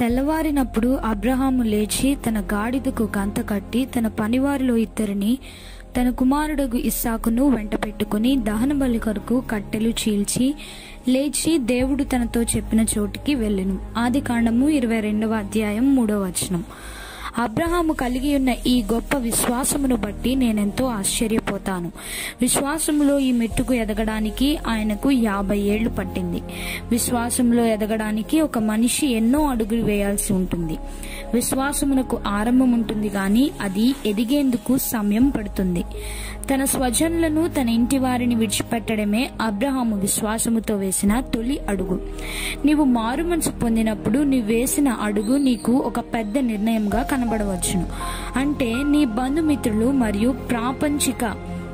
తెల్లవారినప్పుడు అబ్రహాము లేచి తన గాడిదకు గంత కట్టి తన పనివారిలో ఇద్దరిని తన కుమారుడగు ఇస్సాకును వెంట పెట్టుకుని దహన బలి కొరకు కట్టెలు చీల్చి లేచి దేవుడు తనతో చెప్పిన చోటికి వెళ్ళెను ఆది కాండము ఇరవై రెండవ అధ్యాయం మూడవ వచనం అబ్రహాము కలిగి ఉన్న ఈ గొప్ప విశ్వాసమును బట్టి నేనెంతో ఆశ్చర్యపోతాను విశ్వాసములో ఈ మెట్టుకు ఎదగడానికి ఆయనకు యాభై ఏళ్లు పట్టింది విశ్వాసంలో ఎదగడానికి ఒక మనిషి ఎన్నో అడుగులు వేయాల్సి ఉంటుంది విశ్వాసమునకు ఆరంభం ఉంటుంది గాని అది ఎదిగేందుకు సమయం పడుతుంది తన స్వజనులను తన ఇంటి వారిని విడిచిపెట్టడమే అబ్రహాము విశ్వాసముతో వేసిన తొలి అడుగు నీవు మారు మనసు పొందినప్పుడు నీవు వేసిన అడుగు నీకు ఒక పెద్ద నిర్ణయంగా కనబడవచ్చును అంటే నీ బంధుమిత్రులు మరియు ప్రాపంచిక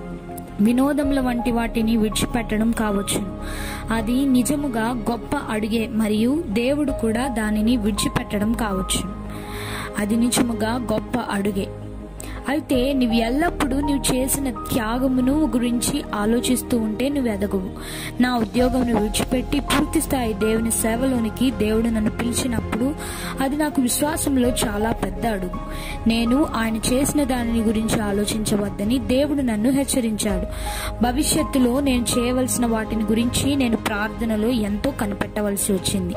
వినోదముల వంటి వాటిని విడిచిపెట్టడం కావచ్చు అది నిజముగా గొప్ప అడుగే మరియు దేవుడు కూడా దానిని విడిచిపెట్టడం కావచ్చు అది నిజముగా గొప్ప అడుగే అయితే నువ్వు ఎల్లప్పుడూ నువ్వు చేసిన త్యాగమును గురించి ఆలోచిస్తూ ఉంటే నువ్వు ఎదగవు నా ఉద్యోగంను విడిచిపెట్టి పూర్తి స్థాయి దేవుని సేవలోనికి దేవుడు నన్ను పిలిచినప్పుడు అది నాకు విశ్వాసంలో చాలా పెద్ద అడుగు నేను ఆయన చేసిన దానిని గురించి ఆలోచించవద్దని దేవుడు నన్ను హెచ్చరించాడు భవిష్యత్తులో నేను చేయవలసిన వాటిని గురించి నేను ప్రార్థనలో ఎంతో కనిపెట్టవలసి వచ్చింది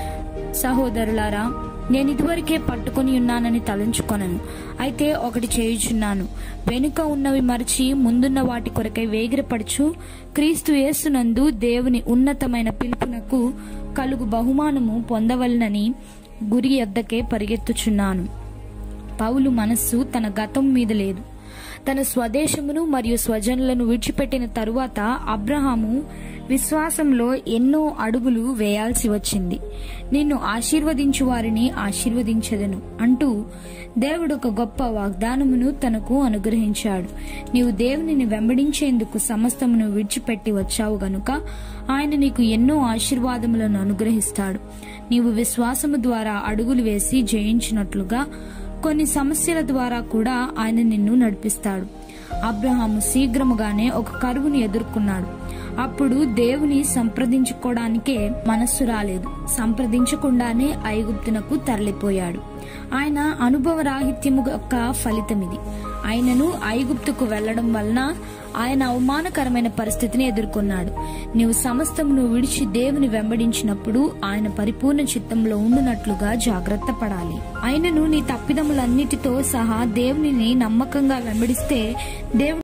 సహోదరులారా నేను ఇదివరకే పట్టుకొని ఉన్నానని తలంచుకొనను అయితే ఒకటి చేయుచున్నాను వెనుక ఉన్నవి మరచి ముందున్న వాటి కొరకై వేగిరపడుచు క్రీస్తు యేసునందు దేవుని ఉన్నతమైన పిలుపునకు కలుగు బహుమానము పొందవలనని గురి ఎద్దకే పరిగెత్తుచున్నాను పౌలు మనస్సు తన గతం మీద లేదు తన స్వదేశమును మరియు స్వజనులను విడిచిపెట్టిన తరువాత అబ్రహాము విశ్వాసంలో ఎన్నో అడుగులు వేయాల్సి వచ్చింది నిన్ను ఆశీర్వదించు వారిని ఆశీర్వదించదను అంటూ దేవుడు ఒక గొప్ప వాగ్దానమును తనకు అనుగ్రహించాడు నీవు దేవునిని వెంబడించేందుకు సమస్తమును విడిచిపెట్టి వచ్చావు గనుక ఆయన నీకు ఎన్నో ఆశీర్వాదములను అనుగ్రహిస్తాడు నీవు విశ్వాసము ద్వారా అడుగులు వేసి జయించినట్లుగా కొన్ని సమస్యల ద్వారా కూడా ఆయన నిన్ను నడిపిస్తాడు అబ్రహాము శీఘ్రముగానే ఒక కరువుని ఎదుర్కొన్నాడు అప్పుడు దేవుని సంప్రదించుకోవడానికే మనస్సు రాలేదు సంప్రదించకుండానే ఐగుప్తునకు తరలిపోయాడు ఆయన అనుభవరాహిత్యము యొక్క ఫలితం ఇది ఆయనను ఐగుప్తుకు వెళ్లడం వలన ఆయన అవమానకరమైన పరిస్థితిని ఎదుర్కొన్నాడు నీవు సమస్తమును విడిచి దేవుని వెంబడించినప్పుడు ఆయన పరిపూర్ణ చిత్తంలో ఉండునట్లుగా జాగ్రత్త పడాలి ఆయనను నీ తప్పిదములన్నిటితో సహా దేవునిని నమ్మకంగా వెంబడిస్తే దేవుడు